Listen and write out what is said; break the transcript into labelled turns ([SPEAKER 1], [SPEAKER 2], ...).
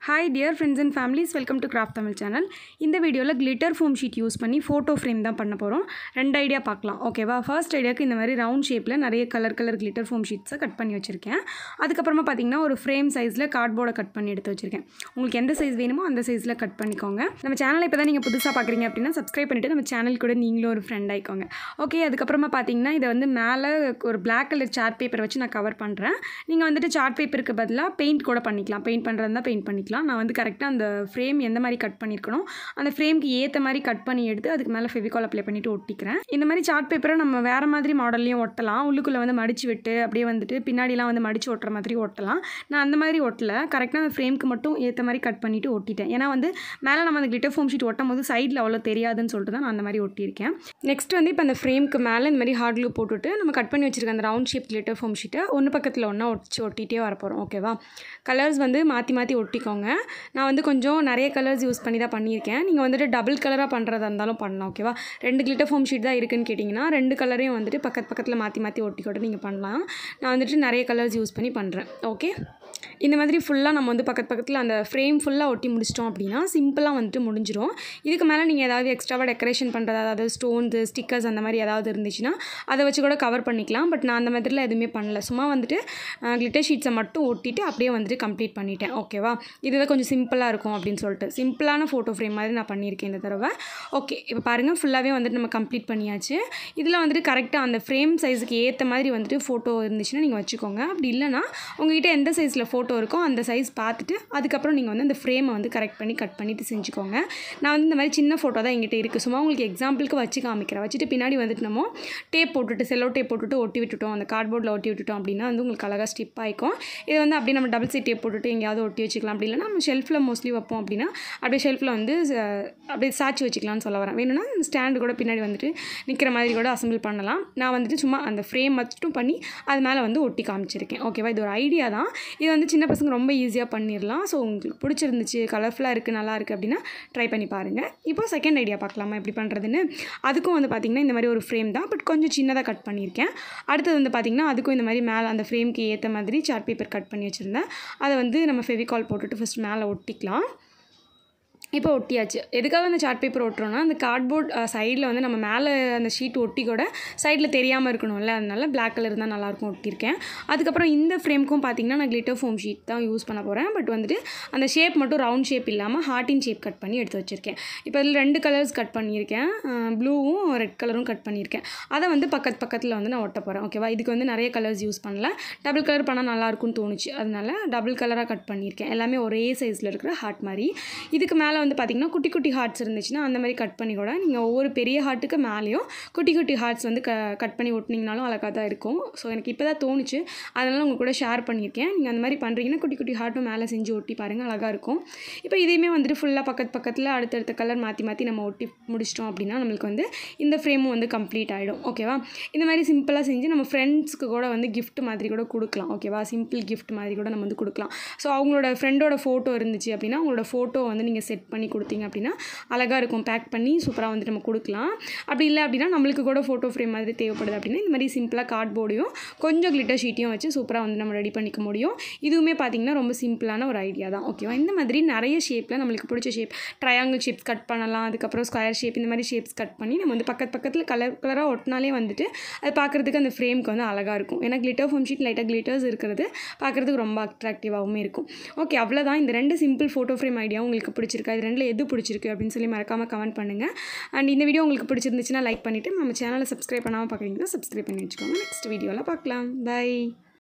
[SPEAKER 1] hi dear friends and families welcome to craft Tamil channel இந்த வீடியோவில் glitter foam sheet use பண்ணி photo frame தான் பண்ண போகிறோம் ரெண்டு ஐடியா பார்க்கலாம் ஓகேவா ஃபர்ஸ்ட் ஐடியாவுக்கு இந்த மாதிரி ரவுண்ட் ஷேப்பில் நிறைய கலர் கலர் கிளிட்டர் ஃபோம் ஷீட்ஸை கட் பண்ணி வச்சுருக்கேன் அதுக்கப்புறமா பார்த்தீங்கன்னா ஒரு ஃப்ரேம் சைஸில் கார்ட்போர்டை கட் பண்ணி எடுத்து வச்சுருக்கேன் உங்களுக்கு எந்த சைஸ் வேணுமோ அந்த சைஸில் கட் பண்ணிக்கோங்க நம்ம சேனலை இப்போ தான் நீங்கள் புதுசாக பார்க்குறீங்க அப்படின்னா சப்ஸ்கிரைப் பண்ணிவிட்டு நம்ம சேனல் கூட நீங்களும் ஒரு ஃப்ரெண்ட் ஆயிக்கோங்க ஓகே அதுக்கப்புறமா பார்த்தீங்கன்னா இதை வந்து மேலே ஒரு பிளாக் கலர் சார்ட் பேப்பரை வச்சு நான் கவர் பண்ணுறேன் நீங்கள் வந்துட்டு சார்ட் பேப்பருக்கு பதிலாக பெயிண்ட் கூட பண்ணிக்கலாம் பெயிண்ட் பண்ணுறதா பெயிண்ட் பண்ணிக்கலாம் நான் வந்து கரெக்டாக அந்த ஃப்ரேம் எந்த மாதிரி கட் பண்ணியிருக்கணும் அந்த ஃப்ரேம்க்கு ஏற்ற மாதிரி கட் பண்ணி எடுத்து அதுக்கு மேலே ஃபெவிகால் அப்ளை பண்ணிவிட்டு ஒட்டிக்கிறேன் இந்த மாதிரி சார்ட் பேப்பரை நம்ம வேறு மாதிரி மாடல்லையும் ஒட்டலாம் உள்ளுக்குள்ளே வந்து மடிச்சு விட்டு அப்படியே வந்துட்டு பின்னாடிலாம் வந்து மடிச்சு ஒட்டுற மாதிரி ஒட்டலாம் நான் அந்த மாதிரி ஒட்டல கரெக்டாக அந்த ஃப்ரேம்க்கு மட்டும் ஏற்ற மாதிரி கட் பண்ணிவிட்டு ஒட்டிட்டேன் ஏன்னா வந்து மேலே நம்ம அந்த கிளிட்டர் ஃபோம் ஷீட் ஒட்டும் போது சைடில் அவ்வளோ தெரியாதுன்னு சொல்லிட்டு தான் நான் அந்த மாதிரி ஒட்டியிருக்கேன் நெக்ஸ்ட் வந்து இப்போ அந்த ஃப்ரேம்க்கு மேலே இந்த மாதிரி ஹார்ட் க்ளூ போட்டுட்டு நம்ம கட் பண்ணி வச்சிருக்க அந்த ரவுண்ட் ஷேப் கிளிட்டர் ஃபோம் ஷீட்டை ஒன்று பக்கத்தில் ஒன்றா ஒட்டிச்சு ஒட்டிகிட்டே வரப்போகிறோம் ஓகேவா கலர்ஸ் வந்து மாற்றி மாற்றி ஒட்டிக்கோங்க நான் வந்து கொஞ்சம் நிறைய கலர்ஸ் யூஸ் பண்ணி தான் பண்ணியிருக்கேன் நீங்கள் வந்துட்டு டபுள் கலராக பண்ணுறதா இருந்தாலும் பண்ணலாம் ஓகேவா ரெண்டு கிளிட்டர் ஃபோம் ஷீட் தான் இருக்குன்னு கேட்டிங்கன்னா ரெண்டு கலரையும் வந்துட்டு பக்கத்து பக்கத்தில் மாற்றி மாற்றி ஒட்டி கூட நீங்கள் பண்ணலாம் நான் வந்துட்டு நிறைய கலர்ஸ் யூஸ் பண்ணி பண்ணுறேன் ஓகே இந்த மாதிரி ஃபுல்லாக நம்ம வந்து பக்கத்து பக்கத்தில் அந்த ஃப்ரேம் ஃபுல்லாக ஒட்டி முடிச்சிட்டோம் அப்படின்னா சிம்பிளாக வந்துட்டு முடிஞ்சிடும் இதுக்கு மேலே நீங்கள் ஏதாவது எக்ஸ்ட்ராவாக டெக்கரேஷன் பண்ணுறது அதாவது ஸ்டோன்ஸு ஸ்டிக்கர்ஸ் அந்த மாதிரி ஏதாவது இருந்துச்சுன்னா அதை வச்சு கூட கவர் பண்ணிக்கலாம் பட் நான் அந்த மாதிரிலாம் எதுவுமே பண்ணல சும்மா வந்துட்டு கிளிட்டர் ஷீட்ஸை மட்டும் ஒட்டிட்டு அப்படியே வந்துட்டு கம்ப்ளீட் பண்ணிட்டேன் ஓகேவா இதுதான் கொஞ்சம் சிம்பிளாக இருக்கும் அப்படின்னு சொல்லிட்டு சிம்பிளான ஃபோட்டோ ஃப்ரேம் மாதிரி நான் பண்ணியிருக்கேன் இந்த தடவை ஓகே இப்போ பாருங்கள் ஃபுல்லாகவே வந்துட்டு நம்ம கம்ப்ளீட் பண்ணியாச்சு இதில் வந்துட்டு கரெக்டாக அந்த ஃப்ரேம் சைஸுக்கு ஏற்ற மாதிரி வந்துட்டு ஃபோட்டோ இருந்துச்சுன்னா நீங்கள் வச்சுக்கோங்க அப்படி இல்லைனா உங்ககிட்ட எந்த சைஸில் ஃபோட்டோ இருக்கோ அந்த சைஸ் பார்த்துட்டு அதுக்கப்புறம் நீங்கள் வந்து அந்த ஃப்ரேமை வந்து கரெக்ட் பண்ணி கட் பண்ணிவிட்டு செஞ்சுக்கோங்க நான் வந்து இந்த மாதிரி சின்ன ஃபோட்டோ தான் எங்கிட்ட இருக்குது சும்மா உங்களுக்கு எக்ஸாம்பிளுக்கு வச்சு காமிக்கிறேன் வச்சுட்டு பின்னாடி வந்துட்டு நம்ம டேப் போட்டுட்டு செல்லோ டேப் போட்டுட்டு ஒட்டி விட்டுட்டோம் அந்த கார்ட்போர்டில் ஒட்டி விட்டுட்டோம் அப்படின்னா வந்து உங்களுக்கு அழகாக ஸ்டிப் ஆகிக்கும் இது வந்து அப்படியே நம்ம டபுள் சைட் டேப் போட்டுட்டு எங்கேயாவது ஒட்டி வச்சுக்கலாம் அப்படி இல்லைனா நம்ம ஷெல்ஃபில் மோஸ்ட்லி வைப்போம் அப்படின்னா அப்படியே ஷெல்ஃபில் வந்து அஹ், அப்படியே சாச்சி வச்சுக்கலாம்னு சொல்ல வரேன் வேணும்னா ஸ்டாண்டு கூட பின்னாடி வந்துட்டு நிற்கிற மாதிரி கூட அசம்பிள் பண்ணலாம் நான் வந்துட்டு சும்மா அந்த ஃப்ரேம் மட்டும் பண்ணி அது மேலே வந்து ஒட்டி காமிச்சிருக்கேன் ஓகேவா இது ஒரு ஐடியா தான் இது வந்து சின்ன பசங்க ரொம்ப ஈஸியாக பண்ணிடலாம் ஸோ உங்களுக்கு பிடிச்சிருந்துச்சு கலர்ஃபுல்லாக இருக்குது நல்லா இருக்குது அப்படின்னா ட்ரை பண்ணி பாருங்கள் இப்போ செகண்ட் ஐடியா பார்க்கலாமா எப்படி பண்ணுறதுன்னு அதுக்கும் வந்து பார்த்திங்கன்னா இந்த மாதிரி ஒரு ஃப்ரேம் தான் பட் கொஞ்சம் சின்னதாக கட் பண்ணியிருக்கேன் அடுத்தது வந்து பார்த்திங்கன்னா அதுக்கும் இந்த மாதிரி மேலே அந்த ஃப்ரேம்க்கு ஏற்ற மாதிரி சார்ட் பேப்பர் கட் பண்ணி வச்சுருந்தேன் அதை வந்து நம்ம ஃபெவிகால் போட்டுட்டு ஃபஸ்ட் மேலே ஒட்டிக்கலாம் இப்போ ஒட்டியாச்சு எதுக்காக அந்த சார்ட் பேப்பர் ஒட்டுறோன்னா அந்த கார்ட்போர்ட் சைடில் வந்து நம்ம மேலே அந்த ஷீட் ஒட்டி கூட சைடில் தெரியாமல் இருக்கணும்ல அதனால பிளாக் கலர் தான் நல்லாயிருக்கும் ஒட்டியிருக்கேன் அதுக்கப்புறம் இந்த ஃப்ரேம்க்கும் பார்த்தீங்கன்னா நான் கிளிட்டர் ஃபோம் ஷீட் தான் யூஸ் பண்ண போகிறேன் பட் வந்துட்டு அந்த ஷேப் மட்டும் ரவுண்ட் ஷேப் இல்லாமல் ஹார்ட்டின் ஷேப் கட் பண்ணி எடுத்து வச்சுருக்கேன் இப்போ இதில் ரெண்டு கலர்ஸ் கட் பண்ணியிருக்கேன் ப்ளூவும் ரெட் கலரும் கட் பண்ணியிருக்கேன் அதை வந்து பக்கத்து பக்கத்தில் வந்து நான் ஒட்ட போகிறேன் ஓகேவா இதுக்கு வந்து நிறைய கலர்ஸ் யூஸ் பண்ணல டபுள் கலர் பண்ணால் நல்லாயிருக்கும்னு தோணுச்சு அதனால டபுள் கலராக கட் பண்ணியிருக்கேன் எல்லாமே ஒரே சைஸில் இருக்கிற ஹார்ட் மாதிரி இதுக்கு மேலே வந்து பார்த்திங்கன்னா குட்டி குட்டி ஹார்ட்ஸ் இருந்துச்சுன்னா அந்த மாதிரி கட் பண்ணி கூட நீங்கள் ஒவ்வொரு பெரிய ஹார்ட்டுக்கு மேலேயும் குட்டி குட்டி ஹார்ட்ஸ் வந்து க கட் பண்ணி ஒட்டினீங்கனாலும் அழகாக தான் இருக்கும் ஸோ எனக்கு இப்போ தான் தோணுச்சு அதனால் உங்கள் கூட ஷேர் பண்ணியிருக்கேன் நீங்கள் அந்த மாதிரி பண்ணுறீங்கன்னா குட்டி குட்டி ஹார்ட்டும் மேலே செஞ்சு ஒட்டி பாருங்கள் அழகாக இருக்கும் இப்போ இதையுமே வந்துட்டு ஃபுல்லாக பக்கத்து பக்கத்தில் அடுத்தடுத்த கலர் மாற்றி மாற்றி நம்ம ஒட்டி முடிச்சிட்டோம் அப்படின்னா நம்மளுக்கு வந்து இந்த ஃப்ரேமும் வந்து கம்ப்ளீட் ஆகிடும் ஓகேவா இந்த மாதிரி சிம்பிளாக செஞ்சு நம்ம ஃப்ரெண்ட்ஸ்க்கு கூட வந்து gift மாதிரி கூட கொடுக்கலாம் ஓகேவா சிம்பிள் gift மாதிரி கூட நம்ம வந்து கொடுக்கலாம் ஸோ அவங்களோட ஃப்ரெண்டோட ஃபோட்டோ இருந்துச்சு அப்படின்னா அவங்களோட ஃபோட்டோ வந்து நீங்கள் செட் பண்ணி கொடுத்தீங்க அப்படின்னா அழகாக இருக்கும் பேக் பண்ணி சூப்பராக வந்து நம்ம கொடுக்கலாம் அப்படி இல்லை அப்படின்னா நம்மளுக்கு கூட ஃபோட்டோ ஃப்ரேம் மாதிரி தேவைப்படுது அப்படின்னா இந்த மாதிரி சிம்பிளாக கார்ட்போர்டையும் கொஞ்சம் கிளிட்டர் ஷீட்டையும் வச்சு சூப்பராக வந்து நம்ம ரெடி பண்ணிக்க முடியும் இதுவுமே பார்த்திங்கன்னா ரொம்ப சிம்பிளான ஒரு ஐடியா தான் ஓகேவா இந்த மாதிரி நிறைய ஷேப்பில் நம்மளுக்கு பிடிச்ச ஷேப் ட்ரையாங்கிள் ஷேப்ஸ் கட் பண்ணலாம் அதுக்கப்புறம் ஸ்கொயர் ஷேப் இந்த மாதிரி ஷேப்ஸ் கட் பண்ணி நம்ம வந்து பக்கத்து பக்கத்தில் கலர் கலராக ஒட்டினாலே வந்துட்டு அது பார்க்குறதுக்கு அந்த ஃப்ரேம்க்கு வந்து அழகாக இருக்கும் ஏன்னா கிளிட்டர் ஃபோம் ஷீட் லைட்டாக கிளிட்டர்ஸ் இருக்கிறது பார்க்குறதுக்கு ரொம்ப அட்ராக்டிவாகவும் இருக்கும் ஓகே அவ்வளோதான் இந்த ரெண்டு சிம்பிள் ஃபோட்டோ ஃப்ரேம் ஐடியா உங்களுக்கு பிடிச்சிருக்கா இது ரெண்டில் எது பிடிச்சிருக்கு அப்படின்னு சொல்லி மறக்காமல் கமெண்ட் பண்ணுங்கள் அண்ட் இந்த வீடியோ உங்களுக்கு பிடிச்சிருந்துச்சுன்னா லைக் பண்ணிவிட்டு நம்ம சேனலை சப்ஸ்கிரைப் பண்ணாமல் பார்க்குறீங்கன்னா சப்ஸ்கிரைப் பண்ணி வச்சுக்கோங்க நெக்ஸ்ட் வீடியோவில் பார்க்கலாம் பை